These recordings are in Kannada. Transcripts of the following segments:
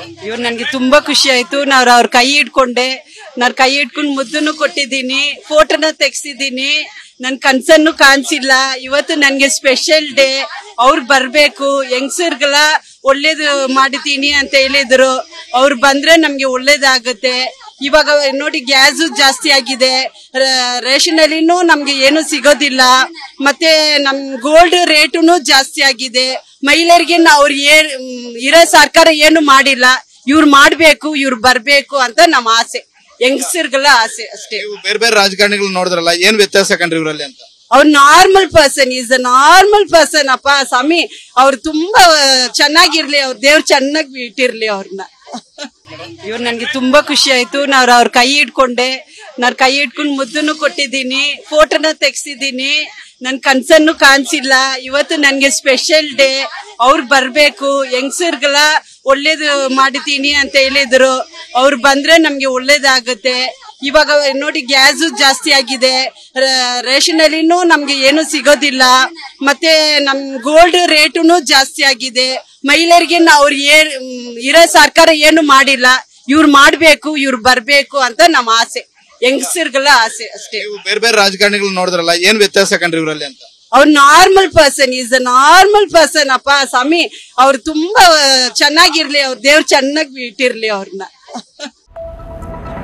ಇವ್ರು ನನ್ಗೆ ತುಂಬಾ ಖುಷಿ ಆಯ್ತು ನಾವ್ ಅವ್ರ ಕೈ ಹಿಡ್ಕೊಂಡೆ ನಾನು ಕೈ ಹಿಡ್ಕೊಂಡು ಮುದ್ದನ್ನು ಕೊಟ್ಟಿದ್ದೀನಿ ಫೋಟೋನ ತೆಗ್ಸಿದ್ದೀನಿ ನನ್ ಕನ್ಸನ್ನು ಕಾಣಿಸಿಲ್ಲ ಇವತ್ತು ನನ್ಗೆ ಸ್ಪೆಷಲ್ ಡೇ ಅವ್ರು ಬರ್ಬೇಕು ಹೆಂಗಸರ್ಗೆಲ್ಲ ಒಳ್ಳೇದು ಮಾಡಿದ್ದೀನಿ ಅಂತ ಹೇಳಿದ್ರು ಅವ್ರು ಬಂದ್ರೆ ನಮ್ಗೆ ಒಳ್ಳೇದಾಗುತ್ತೆ ಇವಾಗ ನೋಡಿ ಗ್ಯಾಸ್ ಜಾಸ್ತಿ ಆಗಿದೆ ರ- ರೇಷನ್ ಅಲ್ಲಿನೂ ನಮ್ಗೆ ಏನು ಸಿಗೋದಿಲ್ಲ ಮತ್ತೆ ನಮ್ ಗೋಲ್ಡ್ ರೇಟುನು ಜಾಸ್ತಿ ಆಗಿದೆ ಮಹಿಳೆಯರಿಗೆ ಅವ್ರು ಏನ್ ಮ್, ಇರೋ ಸರ್ಕಾರ ಏನು ಮಾಡಿಲ್ಲ ಇವ್ರು ಮಾಡ್ಬೇಕು ಇವ್ರು ಬರ್ಬೇಕು ಅಂತ ನಮ್ಮ ಆಸೆ ಹೆಂಗಸರ್ಗೆಲ್ಲ ಆಸೆ ಅಷ್ಟೇ ನೀವು ಬೇರೆ ಬೇರೆ ರಾಜಕಾರಣಿಗಳು ನೋಡಿದ್ರಲ್ಲ ಏನ್ ವ್ಯತ್ಯಾಸ ಕಂಡ್ರಿ ಇವರಲ್ಲಿ ಅಂತ ಅವ್ರು normal person is a normal person ಅಪ್ಪ ಸ್ವಾಮಿ ಅವ್ರು ತುಂಬಾ ಚೆನ್ನಾಗಿರ್ಲಿ ಅವ್ರ ದೇವ್ರು ಚೆನ್ನಾಗಿ ಇಟ್ಟಿರ್ಲಿ ಅವ್ರನ್ನ ಇವ್ರು ನನ್ಗೆ ತುಂಬಾ ಖುಷಿ ಆಯ್ತು ನಾವ್ ಅವ್ರ ಕೈ ಹಿಡ್ಕೊಂಡೆ ನಾನು ಕೈ ಹಿಡ್ಕೊಂಡು ಮುದ್ದನ್ನು ಕೊಟ್ಟಿದ್ದೀನಿ ಫೋಟೋನ ತೆಗ್ಸಿದ್ದೀನಿ ನನ್ ಕನ್ಸನ್ನು ಕಾಣಿಸಿಲ್ಲ ಇವತ್ತು ನನ್ಗೆ ಸ್ಪೆಷಲ್ ಡೇ ಅವ್ರು ಬರ್ಬೇಕು ಹೆಂಗಸರ್ಗೆಲ್ಲ ಒಳ್ಳೇದು ಮಾಡಿದ್ದೀನಿ ಅಂತ ಹೇಳಿದ್ರು ಅವ್ರು ಬಂದ್ರೆ ನಮ್ಗೆ ಒಳ್ಳೇದಾಗುತ್ತೆ ಇವಾಗ ನೋಡಿ ಗ್ಯಾಸ್ ಜಾಸ್ತಿ ಆಗಿದೆ ರ- ರೇಷನ್ ಅಲ್ಲಿನೂ ನಮ್ಗೆ ಏನು ಸಿಗೋದಿಲ್ಲ ಮತ್ತೆ ನಮ್ ಗೋಲ್ಡ್ ರೇಟುನು ಜಾಸ್ತಿ ಆಗಿದೆ ಮಹಿಳೆಯರಿಗೆ ಅವ್ರು ಏನ್ ಮ್, ಇರೋ ಸರ್ಕಾರ ಏನು ಮಾಡಿಲ್ಲ ಇವ್ರು ಮಾಡ್ಬೇಕು ಇವ್ರು ಬರ್ಬೇಕು ಅಂತ ನಮ್ಮ ಆಸೆ ಹೆಂಗಸರ್ಗೆಲ್ಲ ಆಸೆ ಅಷ್ಟೇ ನೀವು ಬೇರೆ ಬೇರೆ ರಾಜಕಾರಣಿಗಳು ನೋಡಿದ್ರಲ್ಲ ಏನ್ ವ್ಯತ್ಯಾಸ ಕಂಡ್ರಿ ಇವರಲ್ಲಿ ಅಂತ ಅವ್ರು normal person is a normal person ಅಪ್ಪ ಸ್ವಾಮಿ ಅವ್ರು ತುಂಬಾ ಚೆನ್ನಾಗಿರ್ಲಿ ಅವ್ರ ದೇವ್ರು ಚೆನ್ನಾಗಿ ಇಟ್ಟಿರ್ಲಿ ಅವ್ರನ್ನ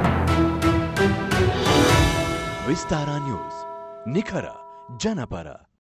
ವಿಸ್ತಾರ ನ್ಯೂಸ್ ನಿಖರ ಜನಪರ